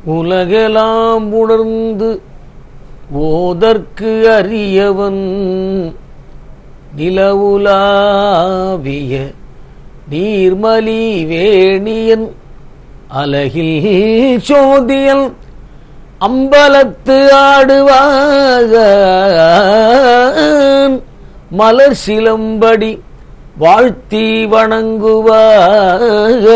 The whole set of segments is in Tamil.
உலகெல்லாம் உணர்ந்து ஓதற்கு அறியவன் நிலவுலாவிய நீர்மலி வேணியன் அலகில் சோதியல் அம்பலத்து ஆடுவாக மலர் சிலம்படி வாழ்த்தி வணங்குவாக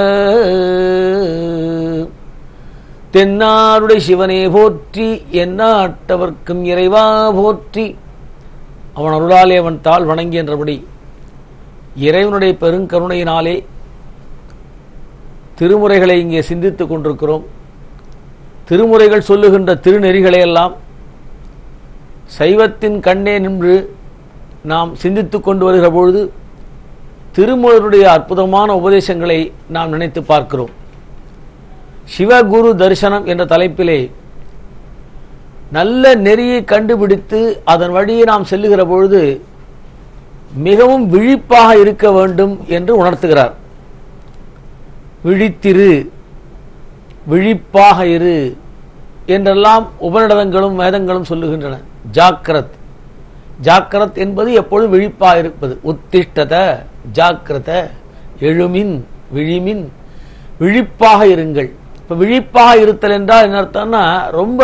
தென்னாருடைய சிவனே போற்றி எந்நாட்டவர்க்கும் இறைவா போற்றி அவன் அருளாலே அவன் தாள் வணங்கி என்றபடி இறைவனுடைய பெருங்கருணையினாலே திருமுறைகளை இங்கே சிந்தித்துக் கொண்டிருக்கிறோம் திருமுறைகள் சொல்லுகின்ற திருநெறிகளை எல்லாம் சைவத்தின் கண்ணே நின்று நாம் சிந்தித்துக் கொண்டு வருகிற பொழுது திருமுறையுடைய அற்புதமான உபதேசங்களை நாம் நினைத்து பார்க்கிறோம் சிவகுரு தரிசனம் என்ற தலைப்பிலே நல்ல நெறியை கண்டுபிடித்து அதன் வழியே நாம் செல்லுகிற பொழுது மிகவும் விழிப்பாக இருக்க வேண்டும் என்று உணர்த்துகிறார் விழித்திரு விழிப்பாக இரு என்றெல்லாம் உபநிடதங்களும் வேதங்களும் சொல்லுகின்றன ஜாக்கிரத் ஜாக்கிரத் என்பது எப்பொழுதும் விழிப்பாக இருப்பது உத்திஷ்டத ஜாக்கிரத எழுமின் விழிமின் விழிப்பாக இருங்கள் இப்ப விழிப்பாக இருத்தல் என்றால் என்ன அர்த்தம்னா ரொம்ப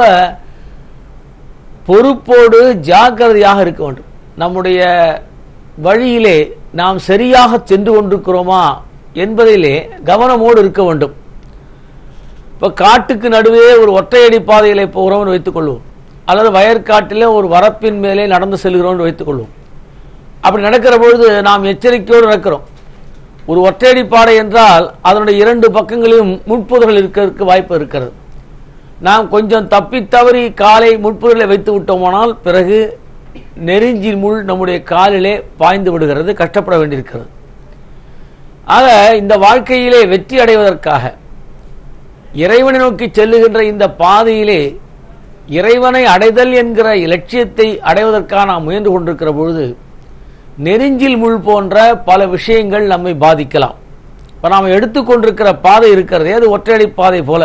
பொறுப்போடு ஜாக்கிரதையாக இருக்க வேண்டும் நம்முடைய வழியிலே நாம் சரியாக சென்று கொண்டிருக்கிறோமா என்பதிலே கவனமோடு இருக்க வேண்டும் இப்ப காட்டுக்கு நடுவே ஒரு ஒற்றையடி பாதையிலே போகிறோம் வைத்துக் கொள்வோம் அல்லது வயற்காட்டிலே ஒரு வரப்பின் மேலே நடந்து செல்கிறோம் என்று வைத்துக் கொள்வோம் அப்படி நடக்கிற பொழுது நாம் எச்சரிக்கையோடு நடக்கிறோம் ஒரு ஒற்றையடி பாதை என்றால் அதனுடைய இரண்டு பக்கங்களிலும் முட்புதர்கள் இருக்கிறதுக்கு வாய்ப்பு இருக்கிறது நாம் கொஞ்சம் தப்பி தவறி காலை முட்புதர்களை வைத்து விட்டோமானால் பிறகு நெருஞ்சில் முள் நம்முடைய காலிலே பாய்ந்து விடுகிறது கஷ்டப்பட வேண்டியிருக்கிறது ஆக இந்த வாழ்க்கையிலே வெற்றி அடைவதற்காக இறைவனை நோக்கி செல்லுகின்ற இந்த பாதையிலே இறைவனை அடைதல் என்கிற இலட்சியத்தை அடைவதற்காக நாம் முயன்று கொண்டிருக்கிற பொழுது நெருஞ்சில் முள் போன்ற பல விஷயங்கள் நம்மை பாதிக்கலாம் இப்போ நாம் எடுத்துக்கொண்டிருக்கிற பாதை இருக்கிறதே அது ஒற்றையடி பாதை போல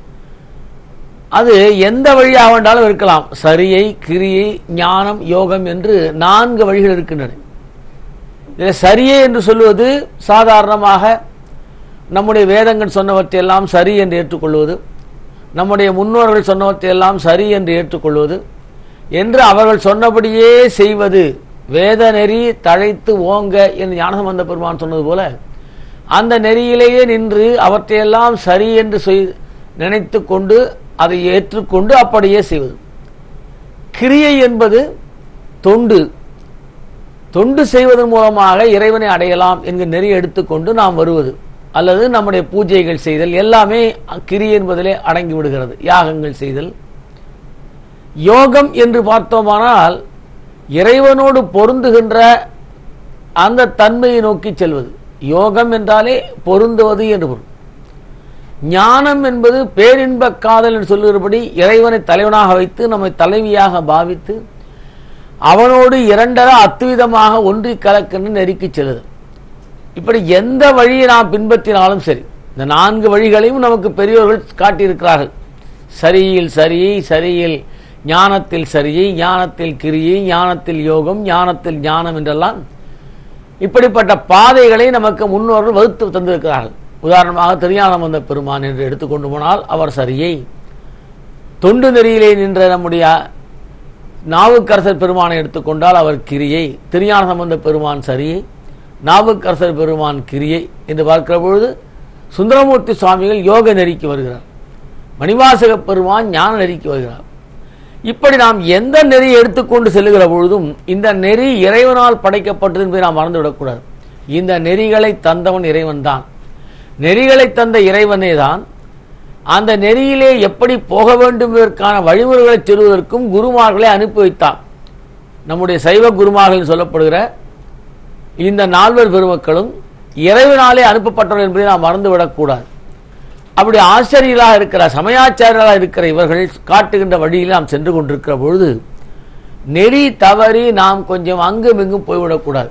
அது எந்த வழியாக வேண்டாலும் இருக்கலாம் சரியை கிரியை ஞானம் யோகம் என்று நான்கு வழிகள் இருக்கின்றன இதில் சரியே என்று சொல்லுவது சாதாரணமாக நம்முடைய வேதங்கள் சொன்னவற்றையெல்லாம் சரி என்று ஏற்றுக்கொள்வது நம்முடைய முன்னோர்கள் சொன்னவற்றையெல்லாம் சரி என்று ஏற்றுக்கொள்வது என்று அவர்கள் சொன்னபடியே செய்வது வேத நெறி தழைத்து ஓங்க என்று ஞானசம்பந்த பெருமான் சொன்னது போல அந்த நெறியிலேயே நின்று அவற்றையெல்லாம் சரி என்று சொய்- நினைத்து கொண்டு அதை ஏற்றுக்கொண்டு அப்படியே செய்வது கிரியை என்பது தொண்டு தொண்டு செய்வதன் மூலமாக இறைவனை அடையலாம் என்கிற நெறி எடுத்துக்கொண்டு நாம் வருவது அல்லது நம்முடைய பூஜைகள் செய்தல் எல்லாமே கிரி என்பதிலே அடங்கி விடுகிறது யாகங்கள் செய்தல் யோகம் என்று பார்த்தோமானால் இறைவனோடு பொருந்துகின்ற அந்த தன்மையை நோக்கி செல்வது யோகம் என்றாலே பொருந்துவது என்று பொருள் ஞானம் என்பது பேரின்ப காதல் என்று சொல்லுகிறபடி இறைவனை தலைவனாக வைத்து நம்மை தலைவியாக பாவித்து அவனோடு இரண்டர அத்துவிதமாக ஒன்றி கலக்கின்ற நெருக்கிச் செல்லுதல் இப்படி எந்த வழியை நாம் பின்பற்றினாலும் சரி இந்த நான்கு வழிகளையும் நமக்கு பெரியோர்கள் காட்டியிருக்கிறார்கள் சரியில் சரியை சரியில் ஞானத்தில் சரியை ஞானத்தில் கிரியை ஞானத்தில் யோகம் ஞானத்தில் ஞானம் என்றெல்லாம் இப்படிப்பட்ட பாதைகளை நமக்கு முன்னோர்கள் வகுத்து தந்திருக்கிறார்கள் உதாரணமாக திருஞானம் வந்த பெருமான் என்று எடுத்துக்கொண்டு போனால் அவர் சரியை தொண்டு நெறியிலே நின்ற நம்முடைய நாவுக்கரசர் பெருமானை எடுத்துக்கொண்டால் அவர் கிரியை திருஞான சம்பந்த பெருமான் சரியை நாவுக்கரசர் பெருமான் கிரியை என்று பார்க்கிற பொழுது சுந்தரமூர்த்தி சுவாமிகள் யோக நெறிக்கு வருகிறார் மணிவாசக பெருமான் ஞான நெறிக்கு வருகிறார் இப்படி நாம் எந்த நெறியை எடுத்துக்கொண்டு செல்லுகிற பொழுதும் இந்த நெறி இறைவனால் படைக்கப்பட்டது என்பதை நாம் மறந்துவிடக்கூடாது இந்த நெறிகளை தந்தவன் இறைவன் தான் நெறிகளை தந்த இறைவனே தான் அந்த நெறியிலே எப்படி போக வேண்டும் என்பதற்கான வழிமுறைகளை சொல்வதற்கும் குருமார்களை அனுப்பி வைத்தான் நம்முடைய சைவ குருமார்கள் என்று சொல்லப்படுகிற இந்த நால்வர் பெருமக்களும் இறைவனாலே அனுப்பப்பட்டவர்கள் என்பதை நாம் மறந்துவிடக்கூடாது அப்படி ஆசிரியர்களாக இருக்கிற சமயாச்சாரியர்களாக இருக்கிற இவர்கள் காட்டுகின்ற வழியில் நாம் சென்று கொண்டிருக்கிற பொழுது நெறி தவறி நாம் கொஞ்சம் அங்கும் இங்கும் போய்விடக்கூடாது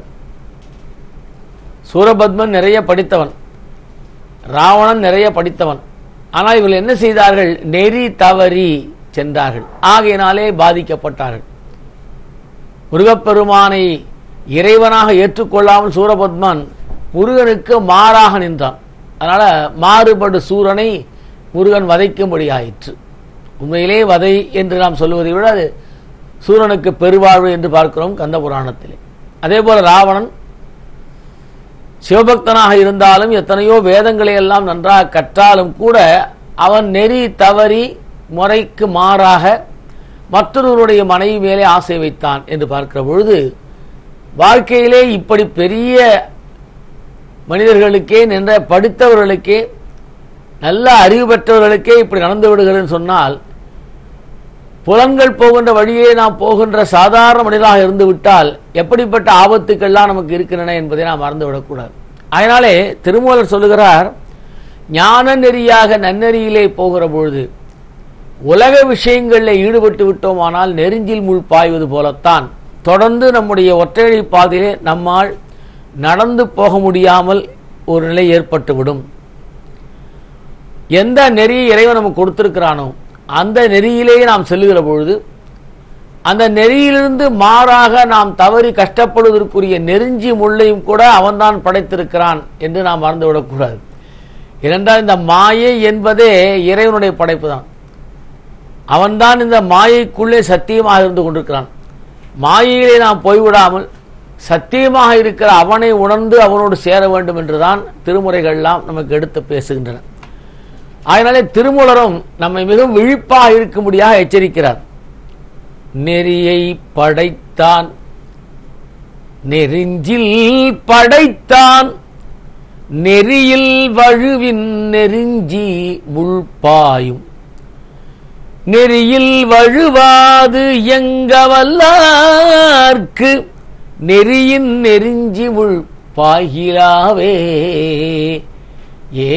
சூரபத்மன் நிறைய படித்தவன் ராவணன் நிறைய படித்தவன் ஆனால் இவர்கள் என்ன செய்தார்கள் நெறி தவறி சென்றார்கள் ஆகையினாலே பாதிக்கப்பட்டார்கள் முருகப்பெருமானை இறைவனாக ஏற்றுக்கொள்ளாமல் சூரபத்மன் முருகனுக்கு மாறாக நின்றான் அதனால மாறுபடு சூரனை முருகன் வதைக்கும்படி ஆயிற்று உண்மையிலே வதை என்று நாம் சொல்லுவதை விட அது சூரனுக்கு பெருவாழ்வு என்று பார்க்கிறோம் கந்த புராணத்திலே அதே போல ராவணன் சிவபக்தனாக இருந்தாலும் எத்தனையோ வேதங்களை எல்லாம் நன்றாக கற்றாலும் கூட அவன் நெறி தவறி முறைக்கு மாறாக மற்றொருவருடைய மனைவி மேலே ஆசை வைத்தான் என்று பார்க்கிற பொழுது வாழ்க்கையிலே இப்படி பெரிய மனிதர்களுக்கே நின்ற படித்தவர்களுக்கே நல்ல அறிவு பெற்றவர்களுக்கே இப்படி நடந்து விடுகிறதுன்னு சொன்னால் புலன்கள் போகின்ற வழியே நாம் போகின்ற சாதாரண மனிதராக இருந்து விட்டால் எப்படிப்பட்ட ஆபத்துக்கள்லாம் நமக்கு இருக்கின்றன என்பதை நாம் மறந்துவிடக்கூடாது அதனாலே திருமூலர் சொல்லுகிறார் ஞான நெறியாக நன்னெறியிலே போகிற பொழுது உலக விஷயங்களில் ஈடுபட்டு விட்டோமானால் நெருஞ்சில் முள் பாய்வது போலத்தான் தொடர்ந்து நம்முடைய ஒற்றையடி பாதையிலே நம்மால் நடந்து போக முடியாமல் ஒரு நிலை ஏற்பட்டுவிடும் எந்த நெறியை இறைவன் நமக்கு கொடுத்திருக்கிறானோ அந்த நெறியிலேயே நாம் செல்லுகிற பொழுது அந்த நெறியிலிருந்து மாறாக நாம் தவறி கஷ்டப்படுவதற்குரிய நெருஞ்சி முள்ளையும் கூட அவன்தான் படைத்திருக்கிறான் என்று நாம் மறந்துவிடக்கூடாது ஏனென்றால் இந்த மாயை என்பதே இறைவனுடைய படைப்பு தான் அவன்தான் இந்த மாயைக்குள்ளே சத்தியமாக இருந்து கொண்டிருக்கிறான் மாயையிலே நாம் போய்விடாமல் சத்தியமாக இருக்கிற அவனை உணர்ந்து அவனோடு சேர வேண்டும் என்றுதான் திருமுறைகள்லாம் நமக்கு எடுத்து பேசுகின்றன அதனாலே திருமூலரும் நம்மை மிகவும் விழிப்பாக இருக்கும்படியாக எச்சரிக்கிறார் நெறியை படைத்தான் நெறிஞ்சில் படைத்தான் நெறியில் வழுவின் நெருஞ்சி முள்பாயும் நெறியில் வழுவாது எங்கவல்லார்க்கு நெறியின் நெருஞ்சி முள் பாகிலாவே ஏ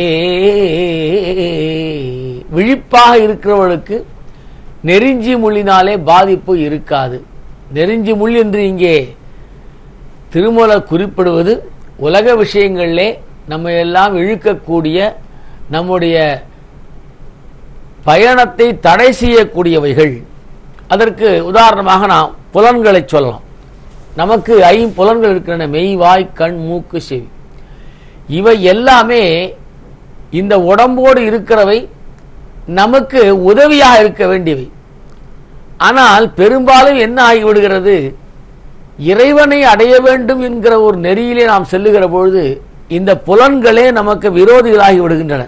விழிப்பாக இருக்கிறவர்களுக்கு நெருஞ்சி முள்ளினாலே பாதிப்பு இருக்காது நெருஞ்சி முள் என்று இங்கே திருமூலர் குறிப்பிடுவது உலக விஷயங்களிலே நம்ம எல்லாம் இழுக்கக்கூடிய நம்முடைய பயணத்தை தடை செய்யக்கூடியவைகள் அதற்கு உதாரணமாக நாம் புலன்களை சொல்லலாம் நமக்கு ஐம்புலன்கள் இருக்கின்றன மெய் வாய் கண் மூக்கு செவி இவை எல்லாமே இந்த உடம்போடு இருக்கிறவை நமக்கு உதவியாக இருக்க வேண்டியவை ஆனால் பெரும்பாலும் என்ன ஆகிவிடுகிறது இறைவனை அடைய வேண்டும் என்கிற ஒரு நெறியிலே நாம் செல்லுகிற பொழுது இந்த புலன்களே நமக்கு விரோதிகளாகி விடுகின்றன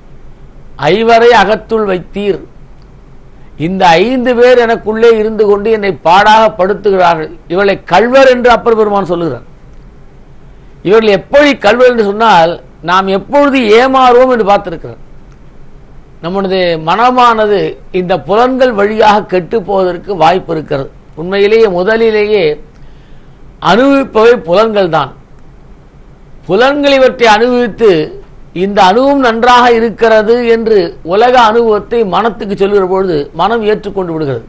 ஐவரை அகத்துள் வைத்தீர் இந்த ஐந்து பேர் எனக்குள்ளே இருந்து கொண்டு என்னை பாடாக படுத்துகிறார்கள் இவளை கல்வர் என்று அப்பர் பெருமான் சொல்லுகிறார் இவர்கள் எப்படி கல்வர் என்று சொன்னால் நாம் எப்பொழுது ஏமாறுவோம் என்று பார்த்திருக்கிறார் நம்முடைய மனமானது இந்த புலன்கள் வழியாக கெட்டு போவதற்கு வாய்ப்பு இருக்கிறது உண்மையிலேயே முதலிலேயே அனுபவிப்பவை புலன்கள் தான் புலன்கள் இவற்றை அனுபவித்து இந்த அணுவும் நன்றாக இருக்கிறது என்று உலக அனுபவத்தை மனத்துக்கு சொல்லுகிற பொழுது மனம் ஏற்றுக்கொண்டு விடுகிறது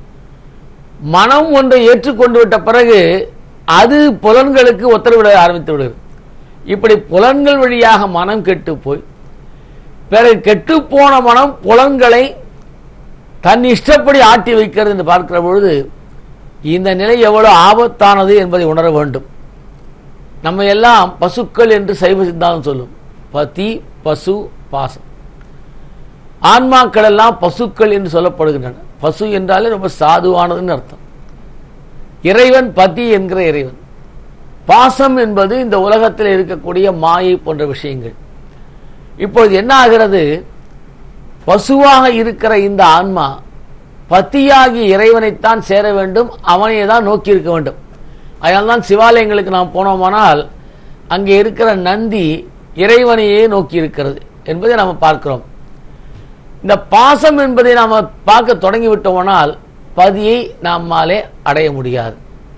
மனம் ஒன்றை ஏற்றுக்கொண்டு விட்ட பிறகு அது புலன்களுக்கு உத்தரவிட ஆரம்பித்து விடுகிறது இப்படி புலன்கள் வழியாக மனம் கெட்டு போய் பிறகு கெட்டுப்போன மனம் புலன்களை தன் இஷ்டப்படி ஆட்டி வைக்கிறது என்று பார்க்கிற பொழுது இந்த நிலை எவ்வளவு ஆபத்தானது என்பதை உணர வேண்டும் நம்ம எல்லாம் பசுக்கள் என்று சைவ சித்தாந்தம் சொல்லும் பதி பசு பாசம் ஆன்மாக்கள் எல்லாம் பசுக்கள் என்று சொல்லப்படுகின்றன பசு என்றாலே ரொம்ப சாதுவானதுன்னு அர்த்தம் இறைவன் பதி என்கிற இறைவன் பாசம் என்பது இந்த உலகத்தில் இருக்கக்கூடிய மாயை போன்ற விஷயங்கள் இப்பொழுது என்ன ஆகிறது பசுவாக இருக்கிற இந்த ஆன்மா பத்தியாகிய இறைவனைத்தான் சேர வேண்டும் அவனையே தான் நோக்கி இருக்க வேண்டும் அதனால்தான் சிவாலயங்களுக்கு நாம் போனோமானால் அங்கே இருக்கிற நந்தி இறைவனையே நோக்கி இருக்கிறது என்பதை நாம் பார்க்கிறோம் இந்த பாசம் என்பதை நாம் பார்க்க தொடங்கி விட்டோமானால் பதியை நம்மாலே அடைய முடியாது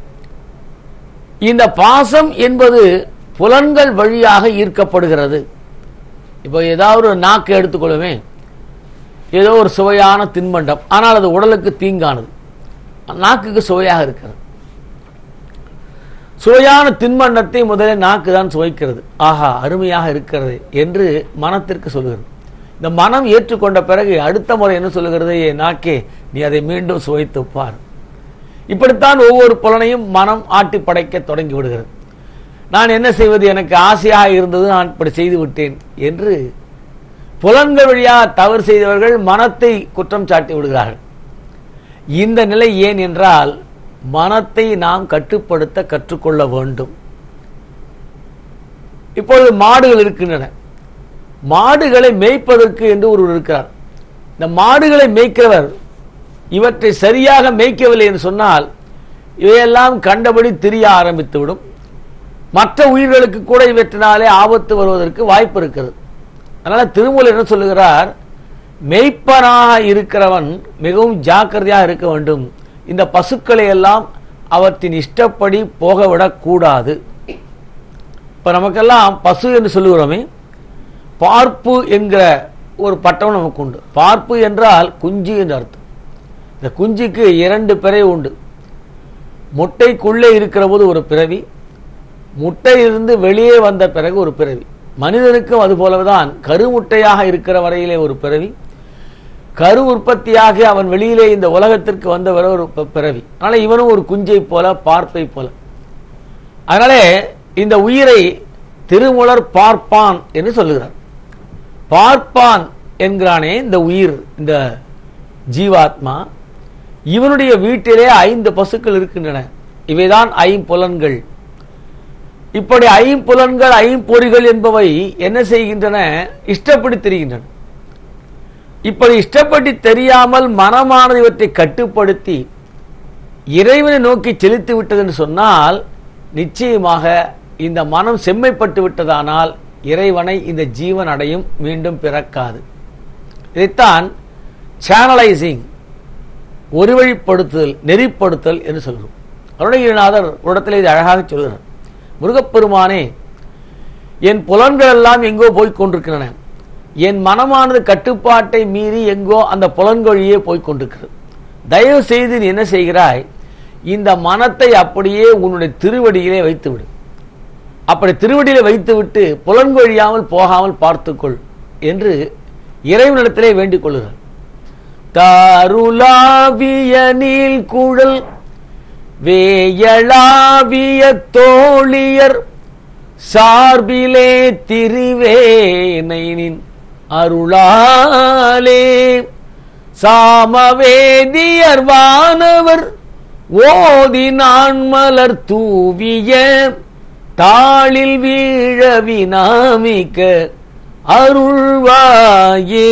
இந்த பாசம் என்பது புலன்கள் வழியாக ஈர்க்கப்படுகிறது இப்போ ஏதாவது ஒரு நாக்கு எடுத்துக்கொள்ளுமே ஏதோ ஒரு சுவையான தின்பண்டம் ஆனால் அது உடலுக்கு தீங்கானது நாக்குக்கு சுவையாக இருக்கிறது சுவையான தின்பண்டத்தை முதலில் நாக்கு தான் சுவைக்கிறது ஆஹா அருமையாக இருக்கிறது என்று மனத்திற்கு சொல்கிறது இந்த மனம் ஏற்றுக்கொண்ட பிறகு அடுத்த முறை என்ன சொல்லுகிறது "ஏ நாக்கே நீ அதை மீண்டும் சுவைத்து பார் இப்படித்தான் ஒவ்வொரு புலனையும் மனம் ஆட்டி படைக்க தொடங்கி விடுகிறது நான் என்ன செய்வது எனக்கு ஆசையாக இருந்தது நான் இப்படி செய்து விட்டேன் என்று புலன்கள் வழியாக தவறு செய்தவர்கள் மனத்தை குற்றம் சாட்டி விடுகிறார்கள் இந்த நிலை ஏன் என்றால் மனத்தை நாம் கட்டுப்படுத்த கற்றுக்கொள்ள வேண்டும் இப்பொழுது மாடுகள் இருக்கின்றன மாடுகளை மேய்ப்பதற்கு என்று ஒருவர் இருக்கிறார் இந்த மாடுகளை மேய்க்கிறவர் இவற்றை சரியாக மேய்க்கவில்லை என்று சொன்னால் இவையெல்லாம் கண்டபடி திரிய ஆரம்பித்துவிடும் மற்ற உயிர்களுக்கு கூட இவற்றினாலே ஆபத்து வருவதற்கு வாய்ப்பு இருக்கிறது அதனால திருமூலர் என்ன சொல்லுகிறார் மெய்ப்பனாக இருக்கிறவன் மிகவும் ஜாக்கிரதையாக இருக்க வேண்டும் இந்த பசுக்களை எல்லாம் அவற்றின் இஷ்டப்படி போக விடக்கூடாது இப்ப நமக்கெல்லாம் பசு என்று சொல்லுகிறோமே பார்ப்பு என்கிற ஒரு பட்டம் நமக்கு உண்டு பார்ப்பு என்றால் குஞ்சு என்று அர்த்தம் இந்த குஞ்சுக்கு இரண்டு பிறவி உண்டு முட்டைக்குள்ளே இருக்கிற போது ஒரு பிறவி முட்டையிலிருந்து வெளியே வந்த பிறகு ஒரு பிறவி மனிதனுக்கும் அது போலதான் கருமுட்டையாக இருக்கிற வரையிலே ஒரு பிறவி கரு உற்பத்தியாக அவன் வெளியிலே இந்த உலகத்திற்கு வந்த வரை ஒரு ப- பிறவி அதனால இவனும் ஒரு குஞ்சை போல பார்ப்பை போல அதனாலே இந்த உயிரை திருமுலர் பார்ப்பான் என்று சொல்லுகிறார் பார்ப்பான் என்கிறானே இந்த உயிர் இந்த ஜீவாத்மா இவனுடைய வீட்டிலே ஐந்து பசுக்கள் இருக்கின்றன இவைதான் ஐம்புலன்கள் இப்படி ஐம்புலன்கள் ஐம்பொறிகள் என்பவை என்ன செய்கின்றன இஷ்டப்படி தெரிகின்றன இப்படி இஷ்டப்பட்டு தெரியாமல் மனமானது இவற்றை கட்டுப்படுத்தி இறைவனை நோக்கி செலுத்தி விட்டது என்று சொன்னால் நிச்சயமாக இந்த மனம் செம்மைப்பட்டு விட்டதானால் இறைவனை இந்த ஜீவன் அடையும் மீண்டும் பிறக்காது இதைத்தான் சேனலைசிங் ஒருவழிப்படுத்துதல் நெறிப்படுத்தல் என்று சொல்கிறோம் அருணகிரிநாதர் ஒரு இடத்துல இது அழகாக சொல்கிறார் முருகப்பெருமானே என் புலன்கள் எல்லாம் எங்கோ போய்க் கொண்டிருக்கின்றன என் மனமானது கட்டுப்பாட்டை மீறி எங்கோ அந்த புலன்கொழியே போய்க் கொண்டிருக்கிறது தயவு செய்து நீ என்ன செய்கிறாய் இந்த மனத்தை அப்படியே உன்னுடைய திருவடியிலே வைத்துவிடு அப்படி திருவடியிலே வைத்துவிட்டு புலன்கொழியாமல் போகாமல் பார்த்துக்கொள் என்று இறைவனிடத்திலே வேண்டிக் கொள்கிறார் தாருலாவிய நீல் குழல் வேயளாவிய தோழியர் சார்பிலே திரிவேனைனின் அருளாலே சாமவேதியர் வானவர் ஓதி நான் மலர் தூவிய தாளில் வீழ வினாமிக்க அருள்வாயே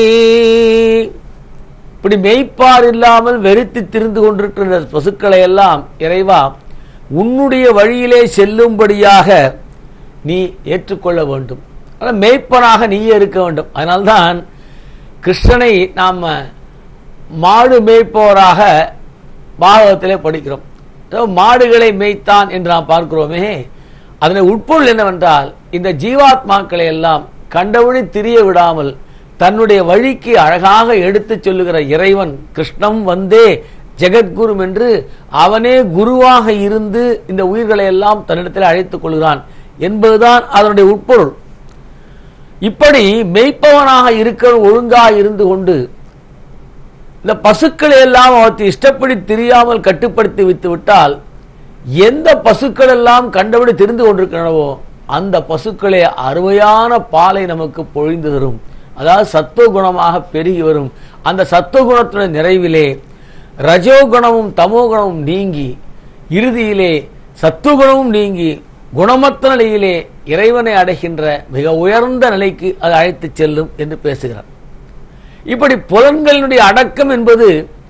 இப்படி மெய்ப்பார் இல்லாமல் வெறுத்து திரிந்து கொண்டிருக்கிற பசுக்களை எல்லாம் இறைவா உன்னுடைய வழியிலே செல்லும்படியாக நீ ஏற்றுக்கொள்ள வேண்டும் ஆனால் மெய்ப்பனாக நீயே இருக்க வேண்டும் அதனால்தான் கிருஷ்ணனை நாம் மாடு மேய்ப்பவராக பாகவத்திலே படிக்கிறோம் அதாவது மாடுகளை மேய்த்தான் என்று நாம் பார்க்கிறோமே அதனை உட்பொருள் என்னவென்றால் இந்த ஜீவாத்மாக்களை எல்லாம் கண்டவழி திரிய விடாமல் தன்னுடைய வழிக்கு அழகாக எடுத்துச் சொல்லுகிற இறைவன் கிருஷ்ணம் வந்தே ஜெகத்குரு என்று அவனே குருவாக இருந்து இந்த உயிர்களை எல்லாம் தன்னிடத்தில் அழைத்துக் கொள்கிறான் என்பதுதான் அதனுடைய உட்பொருள் இப்படி மெய்ப்பவனாக இருக்கிற ஒழுங்காக இருந்து கொண்டு இந்த பசுக்களை எல்லாம் அவற்றை இஷ்டப்படி தெரியாமல் கட்டுப்படுத்தி வைத்து விட்டால் எந்த பசுக்கள் எல்லாம் கண்டபடி தெரிந்து கொண்டிருக்கிறனவோ அந்த பசுக்களே அருமையான பாலை நமக்கு பொழிந்து தரும் அதாவது சத்துவகுணமாக பெருகி வரும் அந்த சத்துவகுணத்துடைய நிறைவிலே ரஜோகுணமும் தமோகுணமும் நீங்கி இறுதியிலே சத்துவகுணமும் நீங்கி குணமற்ற நிலையிலே இறைவனை அடைகின்ற மிக உயர்ந்த நிலைக்கு அது அழைத்துச் செல்லும் என்று பேசுகிறார் இப்படி புலன்களினுடைய அடக்கம் என்பது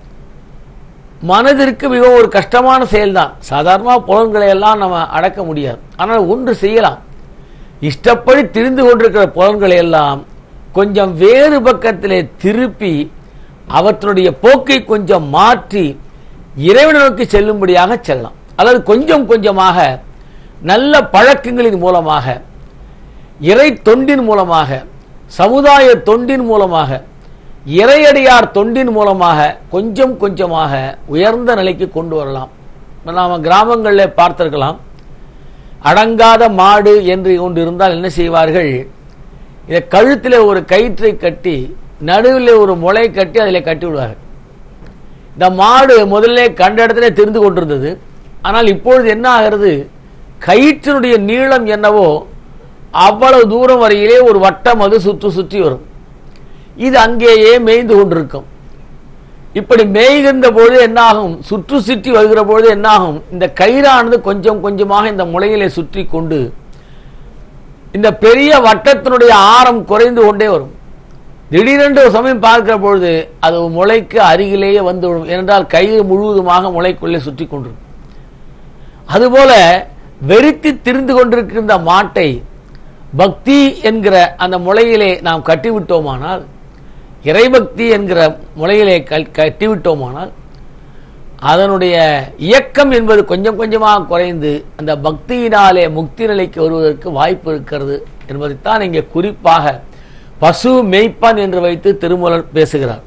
மனதிற்கு மிக ஒரு கஷ்டமான செயல்தான் சாதாரணமாக புலன்களை எல்லாம் நம்ம அடக்க முடியாது ஆனால் ஒன்று செய்யலாம் இஷ்டப்படி திரிந்து கொண்டிருக்கிற புலன்களை எல்லாம் கொஞ்சம் வேறு பக்கத்திலே திருப்பி அவற்றுடைய போக்கை கொஞ்சம் மாற்றி இறைவனை நோக்கி செல்லும்படியாக செல்லலாம் அல்லது கொஞ்சம் கொஞ்சமாக நல்ல பழக்கங்களின் மூலமாக இறை தொண்டின் மூலமாக சமுதாய தொண்டின் மூலமாக இறையடியார் தொண்டின் மூலமாக கொஞ்சம் கொஞ்சமாக உயர்ந்த நிலைக்கு கொண்டு வரலாம் நாம் கிராமங்களில் பார்த்திருக்கலாம் அடங்காத மாடு என்று ஒன்று இருந்தால் என்ன செய்வார்கள் இதை கழுத்தில் ஒரு கயிற்றை கட்டி நடுவில் ஒரு முளை கட்டி அதில் கட்டி விடுவார்கள் இந்த மாடு முதல்ல கண்ட இடத்துல தெரிந்து கொண்டிருந்தது ஆனால் இப்பொழுது என்ன ஆகிறது கயிற்றினுடைய நீளம் என்னவோ அவ்வளவு தூரம் வரையிலே ஒரு வட்டம் அது சுற்றி சுற்றி வரும் இது அங்கேயே மேய்ந்து கொண்டிருக்கும் இப்படி மேய்கின்ற பொழுது என்னாகும் சுற்று சுற்றி வருகிற பொழுது என்னாகும் இந்த கயிறானது கொஞ்சம் கொஞ்சமாக இந்த முளையிலே சுற்றி கொண்டு இந்த பெரிய வட்டத்தினுடைய ஆரம் குறைந்து கொண்டே வரும் திடீரென்று ஒரு சமயம் பார்க்கிற பொழுது அது முளைக்கு அருகிலேயே வந்துவிடும் ஏனென்றால் கயிறு முழுவதுமாக முளைக்குள்ளே சுற்றி கொண்டிருக்கும் அதுபோல வெறித்து திரிந்து கொண்டிருக்கின்ற மாட்டை பக்தி என்கிற அந்த முளையிலே நாம் கட்டிவிட்டோமானால் இறைபக்தி என்கிற முளையிலே கல்- கட்டிவிட்டோமானால் அதனுடைய இயக்கம் என்பது கொஞ்சம் கொஞ்சமாக குறைந்து அந்த பக்தியினாலே முக்தி நிலைக்கு வருவதற்கு வாய்ப்பு இருக்கிறது என்பதைத்தான் இங்கே குறிப்பாக பசு மெய்ப்பான் என்று வைத்து திருமூலர் பேசுகிறார்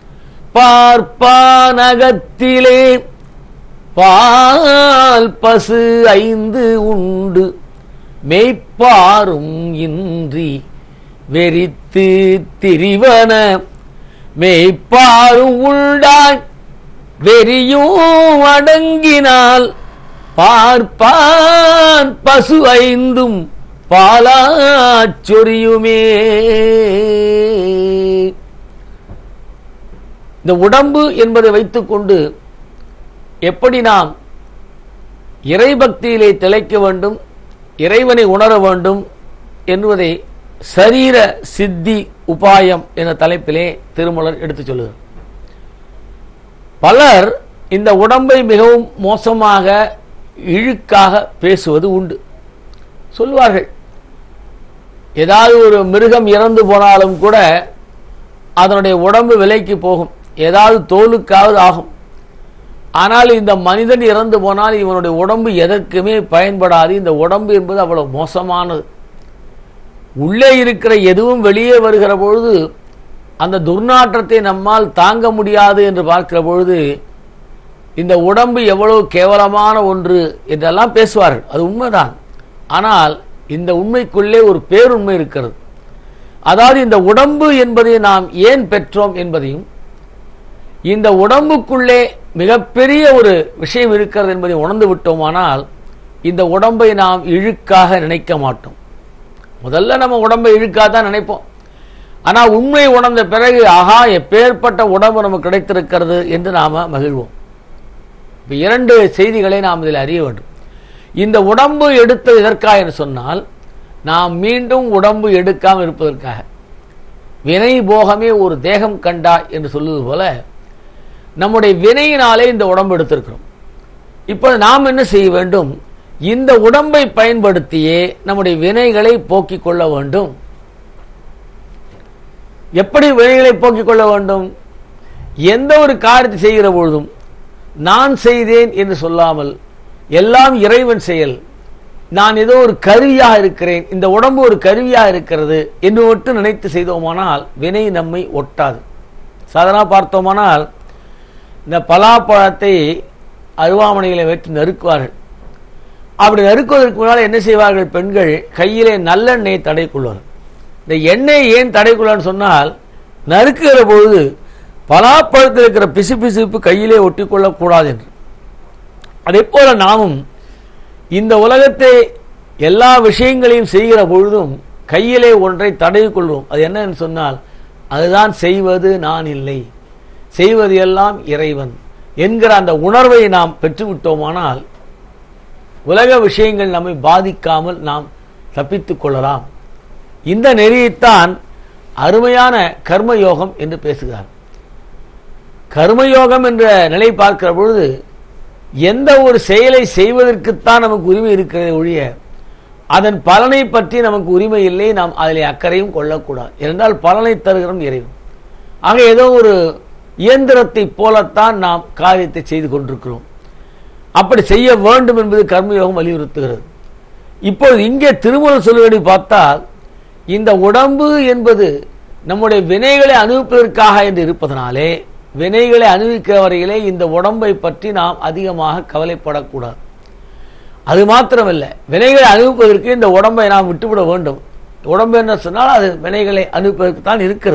பார்ப்பானகத்திலே பால் பசு ஐந்து உண்டு மெய்ப்பாரும் இன்றி வெறித்து திரிவன மெய்ப்பாரும் உண்டாய் வெறியும் அடங்கினால் பார்ப்பான் பசு ஐந்தும் பாலாச் சொரியுமே இந்த உடம்பு என்பதை வைத்துக்கொண்டு எப்படி நாம் இறைபக்தியிலே திளைக்க வேண்டும் இறைவனை உணர வேண்டும் என்பதை சரீர சித்தி உபாயம் என்ற தலைப்பிலே திருமலர் எடுத்துச் சொல்லுகிறார் பலர் இந்த உடம்பை மிகவும் மோசமாக இழுக்காக பேசுவது உண்டு சொல்வார்கள் ஏதாவது ஒரு மிருகம் இறந்து போனாலும் கூட அதனுடைய உடம்பு விலைக்கு போகும் ஏதாவது தோலுக்காவது ஆகும் ஆனால் இந்த மனிதன் இறந்து போனால் இவனுடைய உடம்பு எதற்குமே பயன்படாது இந்த உடம்பு என்பது அவ்வளவு மோசமானது உள்ளே இருக்கிற எதுவும் வெளியே வருகிற பொழுது அந்த துர்நாற்றத்தை நம்மால் தாங்க முடியாது என்று பார்க்கிற பொழுது இந்த உடம்பு எவ்வளவு கேவலமான ஒன்று என்றெல்லாம் பேசுவார்கள் அது உண்மைதான் ஆனால் இந்த உண்மைக்குள்ளே ஒரு பேருண்மை இருக்கிறது அதாவது இந்த உடம்பு என்பதை நாம் ஏன் பெற்றோம் என்பதையும் இந்த உடம்புக்குள்ளே மிகப்பெரிய ஒரு விஷயம் இருக்கிறது என்பதை உணர்ந்து விட்டோமானால் இந்த உடம்பை நாம் இழுக்காக நினைக்க மாட்டோம் முதல்ல நம்ம உடம்பை இழுக்காக தான் நினைப்போம் ஆனால் உண்மை உணர்ந்த பிறகு ஆஹா எப்பேற்பட்ட உடம்பு நமக்கு கிடைத்திருக்கிறது என்று நாம மகிழ்வோம் இப்ப இரண்டு செய்திகளை நாம் இதில் அறிய வேண்டும் இந்த உடம்பு எடுத்தது எதற்காக என்று சொன்னால் நாம் மீண்டும் உடம்பு எடுக்காமல் இருப்பதற்காக வினை போகமே ஒரு தேகம் கண்டா என்று சொல்லுவது போல நம்முடைய வினையினாலே இந்த உடம்பு எடுத்திருக்கிறோம் இப்போது நாம் என்ன செய்ய வேண்டும் இந்த உடம்பை பயன்படுத்தியே நம்முடைய வினைகளை போக்கிக் கொள்ள வேண்டும் எப்படி வினைகளை போக்கிக் கொள்ள வேண்டும் எந்த ஒரு காரியத்தை செய்கிற பொழுதும் நான் செய்தேன் என்று சொல்லாமல் எல்லாம் இறைவன் செயல் நான் ஏதோ ஒரு கருவியாக இருக்கிறேன் இந்த உடம்பு ஒரு கருவியாக இருக்கிறது என்று மட்டும் நினைத்து செய்தோமானால் வினை நம்மை ஒட்டாது சாதாரண பார்த்தோமானால் இந்த பலாப்பழத்தை அருவாமனைகளை வைத்து நறுக்குவார்கள் அப்படி நறுக்குவதற்கு முன்னால் என்ன செய்வார்கள் பெண்கள் கையிலே நல்லெண்ணெயை தடைக்குள்வார்கள் இந்த எண்ணெய் ஏன் தடைக்குள்ளான்னு சொன்னால் நறுக்குகிற பொழுது பலாப்பழத்தில் இருக்கிற பிசு பிசுப்பு கையிலே ஒட்டிக்கொள்ளக்கூடாது என்று அதே போல நாமும் இந்த உலகத்தை எல்லா விஷயங்களையும் செய்கிற பொழுதும் கையிலே ஒன்றை தடவி கொள்வோம் அது என்னன்னு சொன்னால் அதுதான் செய்வது நான் இல்லை செய்வது எல்லாம் இறைவன் என்கிற அந்த உணர்வை நாம் பெற்றுவிட்டோமானால் உலக விஷயங்கள் நம்மை பாதிக்காமல் நாம் தப்பித்துக் கொள்ளலாம் இந்த நெறியைத்தான் அருமையான கர்மயோகம் என்று பேசுகிறார் கர்மயோகம் என்ற நிலை பார்க்கிற பொழுது எந்த ஒரு செயலை செய்வதற்குத்தான் நமக்கு உரிமை இருக்கிறதே ஒழிய அதன் பலனை பற்றி நமக்கு உரிமை இல்லை நாம் அதில் அக்கறையும் கொள்ளக்கூடாது என்றால் பலனை தருகிறோம் இறைவன் ஆக ஏதோ ஒரு இயந்திரத்தை போலத்தான் நாம் காரியத்தை செய்து கொண்டிருக்கிறோம் அப்படி செய்ய வேண்டும் என்பது கர்மயோகம் வலியுறுத்துகிறது இப்பொழுது இங்கே திருமணம் சொல்லுவதை பார்த்தால் இந்த உடம்பு என்பது நம்முடைய வினைகளை அனுபவிப்பதற்காக என்று இருப்பதனாலே வினைகளை அனுபவிக்கிற வரையிலே இந்த உடம்பை பற்றி நாம் அதிகமாக கவலைப்படக்கூடாது அது மாத்திரமல்ல வினைகளை அனுபவிப்பதற்கு இந்த உடம்பை நாம் விட்டுவிட வேண்டும் உடம்பு என்ன சொன்னால் அது வினைகளை அனுபவிப்பதற்கு தான் இருக்கிறது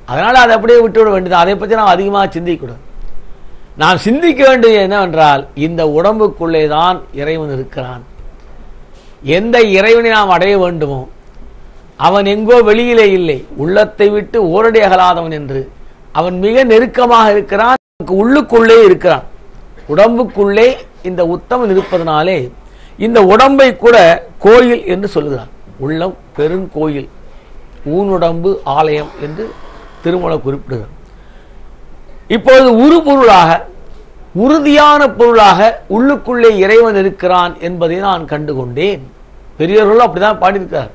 அதனால அதை அப்படியே விட்டுவிட வேண்டியது அதை பற்றி நாம் அதிகமாக சிந்திக்கக்கூடாது நாம் சிந்திக்க வேண்டியது என்னவென்றால் இந்த உடம்புக்குள்ளே தான் இறைவன் இருக்கிறான் எந்த இறைவனை நாம் அடைய வேண்டுமோ அவன் எங்கோ வெளியிலே இல்லை உள்ளத்தை விட்டு ஓரடி அகலாதவன் என்று அவன் மிக நெருக்கமாக இருக்கிறான் நமக்கு உள்ளுக்குள்ளே இருக்கிறான் உடம்புக்குள்ளே இந்த உத்தமன் இருப்பதனாலே இந்த உடம்பை கூட கோயில் என்று சொல்கிறான் உள்ளம் பெருங்கோயில் ஊனுடம்பு ஆலயம் என்று திருமணம் குறிப்பிடுகிறார் இப்பொழுது உரு பொருளாக உறுதியான பொருளாக உள்ளுக்குள்ளே இறைவன் இருக்கிறான் என்பதை நான் கண்டுகொண்டேன் பெரியவர்களும் அப்படிதான் பாடியிருக்கார்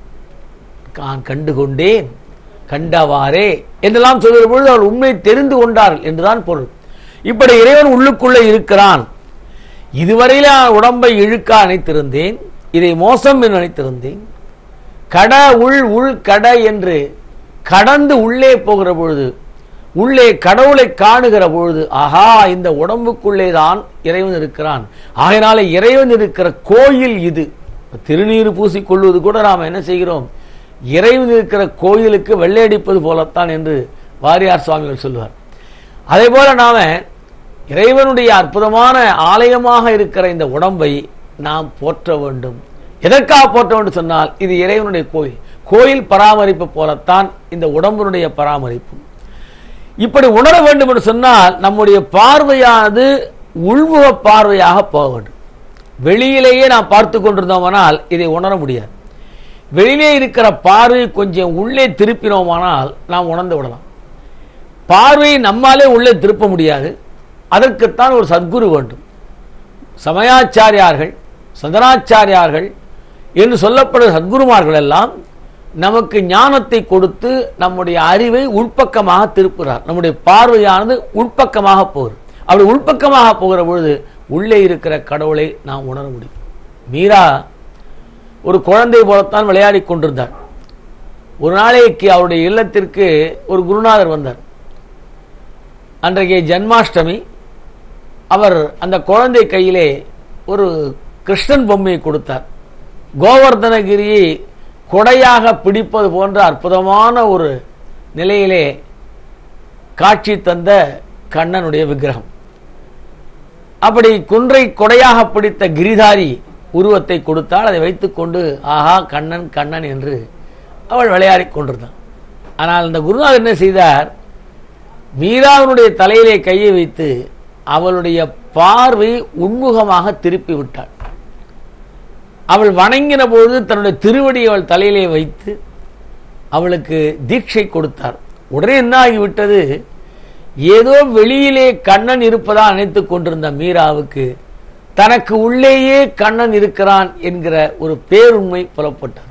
நான் கண்டுகொண்டேன் கண்டவாறே என்றெல்லாம் சொல்கிற பொழுது அவர் உண்மை தெரிந்து கொண்டார்கள் என்றுதான் பொருள் இப்படி இறைவன் உள்ளுக்குள்ளே இருக்கிறான் இதுவரையில நான் உடம்பை இழுக்க அணைத்திருந்தேன் இதை மோசம் என்று நினைத்திருந்தேன் கட உள் உள் கட என்று கடந்து உள்ளே போகிற பொழுது உள்ளே கடவுளை காணுகிற பொழுது ஆஹா இந்த உடம்புக்குள்ளே தான் இறைவன் இருக்கிறான் ஆகையினால இறைவன் இருக்கிற கோயில் இது திருநீர் பூசிக்கொள்வது கூட நாம் என்ன செய்கிறோம் இறைவன் இருக்கிற கோயிலுக்கு வெள்ளையடிப்பது போலத்தான் என்று வாரியார் சுவாமிகள் சொல்லுவார் அதே போல நாம இறைவனுடைய அற்புதமான ஆலயமாக இருக்கிற இந்த உடம்பை நாம் போற்ற வேண்டும் எதற்காக போற்ற வேண்டும் சொன்னால் இது இறைவனுடைய கோயில் கோயில் பராமரிப்பு போலத்தான் இந்த உடம்பினுடைய பராமரிப்பு இப்படி உணர வேண்டும் என்று சொன்னால் நம்முடைய பார்வையானது உள்முக பார்வையாக போக வேண்டும் வெளியிலேயே நாம் பார்த்து கொண்டிருந்தோமானால் இதை உணர முடியாது வெளியிலே இருக்கிற பார்வை கொஞ்சம் உள்ளே திருப்பினோமானால் நாம் உணர்ந்து விடலாம் பார்வையை நம்மாலே உள்ளே திருப்ப முடியாது அதற்குத்தான் ஒரு சத்குரு வேண்டும் சமயாச்சாரியார்கள் சந்தனாச்சாரியார்கள் என்று சொல்லப்படுற சத்குருமார்கள் எல்லாம் நமக்கு ஞானத்தை கொடுத்து நம்முடைய அறிவை உள்பக்கமாக திருப்புகிறார் நம்முடைய பார்வையானது உள்பக்கமாக போகுது அப்படி உள்பக்கமாக போகிற பொழுது உள்ளே இருக்கிற கடவுளை நாம் உணர முடியும் மீரா ஒரு குழந்தை போலத்தான் விளையாடி கொண்டிருந்தார் ஒரு நாளைக்கு அவருடைய இல்லத்திற்கு ஒரு குருநாதர் வந்தார் அன்றைக்கு ஜன்மாஷ்டமி அவர் அந்த குழந்தை கையிலே ஒரு கிருஷ்ணன் பொம்மையை கொடுத்தார் கோவர்தனகிரியை கொடையாக பிடிப்பது போன்ற அற்புதமான ஒரு நிலையிலே காட்சி தந்த கண்ணனுடைய விக்கிரகம் அப்படி குன்றை கொடையாக பிடித்த கிரிதாரி உருவத்தை கொடுத்தால் அதை வைத்துக்கொண்டு ஆஹா கண்ணன் கண்ணன் என்று அவள் விளையாடி கொண்டிருந்தான் ஆனால் அந்த குருநாதர் என்ன செய்தார் மீராவினுடைய தலையிலே கையை வைத்து அவளுடைய பார்வை உன்முகமாக திருப்பி விட்டாள் அவள் வணங்கின பொழுது தன்னுடைய திருவடி அவள் தலையிலே வைத்து அவளுக்கு தீட்சை கொடுத்தார் உடனே என்ன ஆகிவிட்டது ஏதோ வெளியிலே கண்ணன் இருப்பதா நினைத்துக் கொண்டிருந்த மீராவுக்கு தனக்கு உள்ளேயே கண்ணன் இருக்கிறான் என்கிற ஒரு பேருண்மை புலப்பட்டார்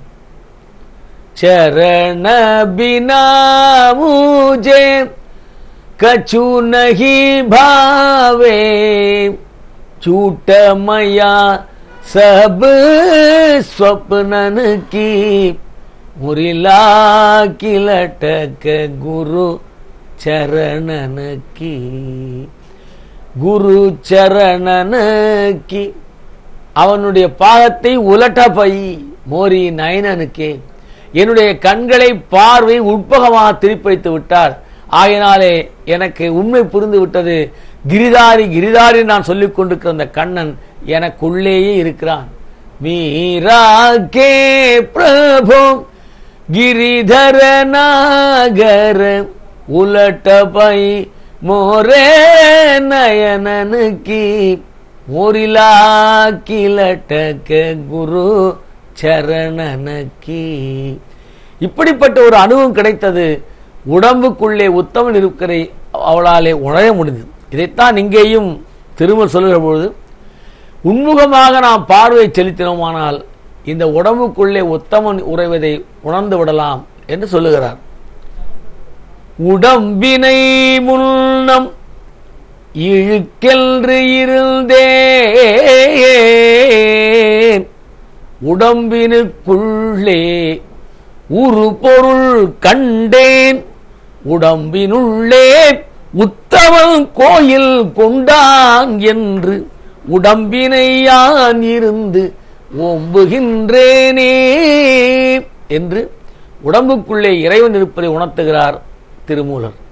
சரண பினா முஜே कछु नहीं भावे छूट मया सब स्वप्नन की मुरिला की लटक गुरु चरणन की குரு சரணன கி அவனுடைய பாகத்தை உலட்ட பை மோரி நயனனுக்கே என்னுடைய கண்களை பார்வை உட்பகமாக திருப்பி வைத்து விட்டார் ஆகையினாலே எனக்கு உண்மை புரிந்து விட்டது கிரிதாரி கிரிதாரி நான் சொல்லிக் கொண்டிருக்கிற அந்த கண்ணன் எனக்குள்ளேயே இருக்கிறான் மீரா கே பிரபு गिरिधर नागर उलट पई मोरे नयनन की मोरिला की लटक குரு சரணன கி இப்படிப்பட்ட ஒரு அனுபவம் கிடைத்தது உடம்புக்குள்ளே உத்தமன் இருக்கிற அவளாலே உணர முடிந்தது இதைத்தான் இங்கேயும் திரும்ப சொல்லுகிற பொழுது உன்முகமாக நாம் பார்வை செலுத்தினோமானால் இந்த உடம்புக்குள்ளே உத்தமன் உறைவதை உணர்ந்து விடலாம் என்று சொல்லுகிறார் உடம்பினை முன்னம் இழுக்கென்று இருந்தேன் உடம்பினுக்குள்ளே உரு பொருள் கண்டேன் உடம்பினுள்ளே உத்தமன் கோயில் கொண்டான் என்று உடம்பினை யான் இருந்து ஓம்புகின்றேனே என்று உடம்புக்குள்ளே இறைவன் இருப்பதை உணர்த்துகிறார் திருமூலர்